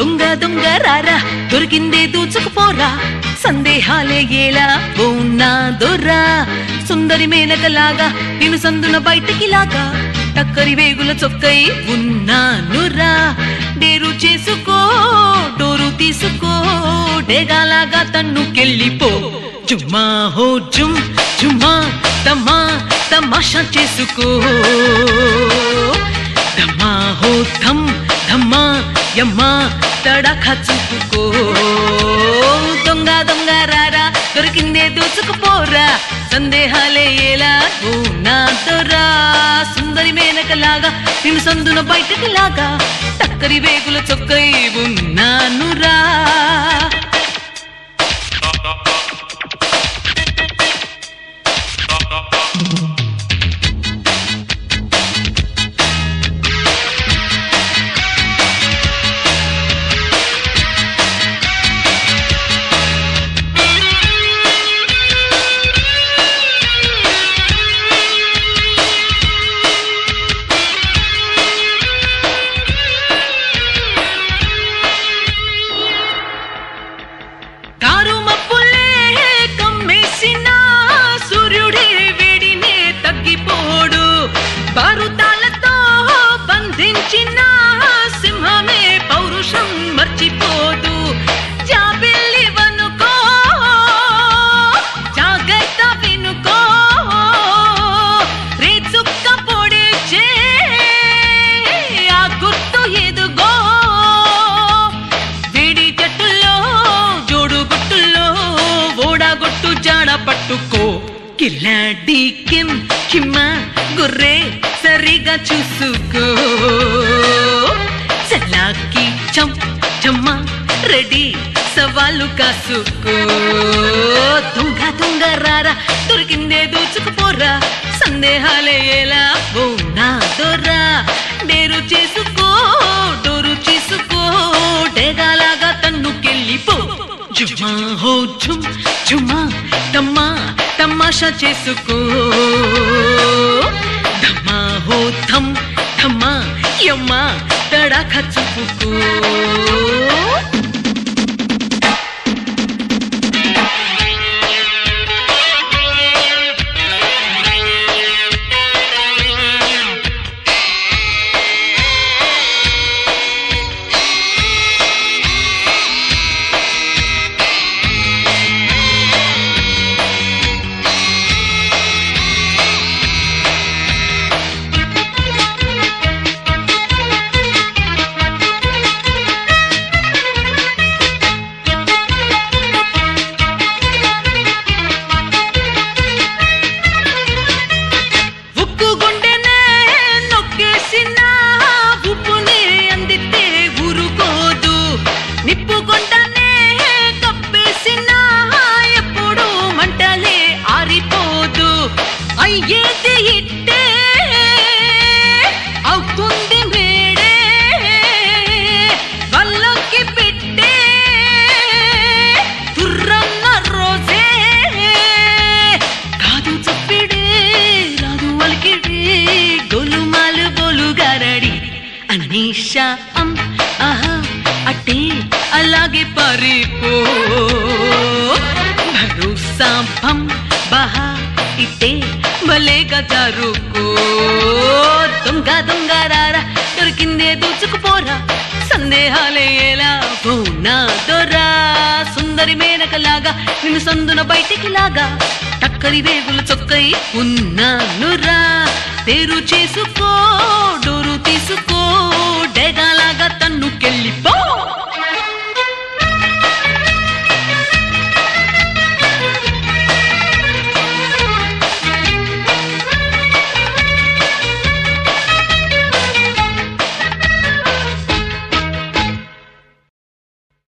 దొంగ దొంగ రారా దొరికిందే దూచుకుపోరా సందేహాలే ఏలా ఉన్నా దొర్రా సుందరి మేనకలాగా నేను సందున బయటికి లాగా టక్కరి వేగుల చొక్కై ఉన్నానురా డేరు చేసుకో డోరు తీసుకో డేగాలాగా తన్నుకెళ్ళిపో జుమ్మా హో జుమ్ జుమ్మా తమా తమాషా చేసుకో ధమ్మా హో ధమ్ ధమ్మా యమ్మా తడఖ చూపుకో దొంగ దొంగ రారా దొరికిందే దూచుకుపోరా సందేహాలే ఎలా ఓ నా దొరా సుందరి మేనకలాగా నిన్ను సందున బయటకి లాగా టక్కరి వేగుల చొక్కై ఉన్నానురా కారు మబ్బులే కమ్మేసిన సూర్యుడే వేడినే తగ్గిపోడు బారుతాలతో బంధించిన సింహమే పౌరుషం మర్చిపోదు జాబిల్లి వనుకో జాగ్రత్త వినుకో రేచుక్క పొడిచే ఆ గుర్తు ఎదుగో వేడి జట్టుల్లో జోడు గుట్టుల్లో ఓడాగొట్టు జాడ పట్టుకో కిల్లాడి కిమ్ కిమ్మ గుర్రే సరిగా చూసుకో చల్లాకి చం చమ్మ రెడీ సవాలు కాసుకో దొంగ దొంగ రారా దొరికిందే దూచుకుపోరా సందేహాలే ఎలా ఓ నా దొరా డేరు చేసుకో డోరు చేసుకో డేగాలాగా తన్నుకెళ్ళిపో జుమా హో జుమ్ జుమా తమ్మా తమాషా చేసుకో ధమ్మా హో థమ్ థమ్మా యమ్మా తడాఖ చూపుకో ఉక్కు గుండెనే నొక్కేసిన ఉప్పుని అందితే ఊరుకోదు నిప్పు గుండనే కప్పేసిన ఎప్పుడు మంటలే ఆరిపోదు అయ్యేది ఇట్టే అవుతుంది మేడే వల్లకి పెట్టే తుర్రన్న రోజే కాదు చప్పిడే రాదు వలికిడే గొలుమాలు బొలుగారడి అనీషా అం ఆహా అట్టే అలాగే పరిపో భరోసా భం బహా ఇట్టే భలేగా జారుకో దొంగ దొంగ రారా దొరికిందే దూచుకుపోరా సందేహాలే ఎలా నా దొరా సుందరి మేనకలాగా నిన్ను సందున బయటికి లాగా టక్కరి వేగుల చొక్కై ఉన్నానురా పేరు చేసుకో డోరు తీసుకో డేగాలాగా తన్నుకెళ్ళిపో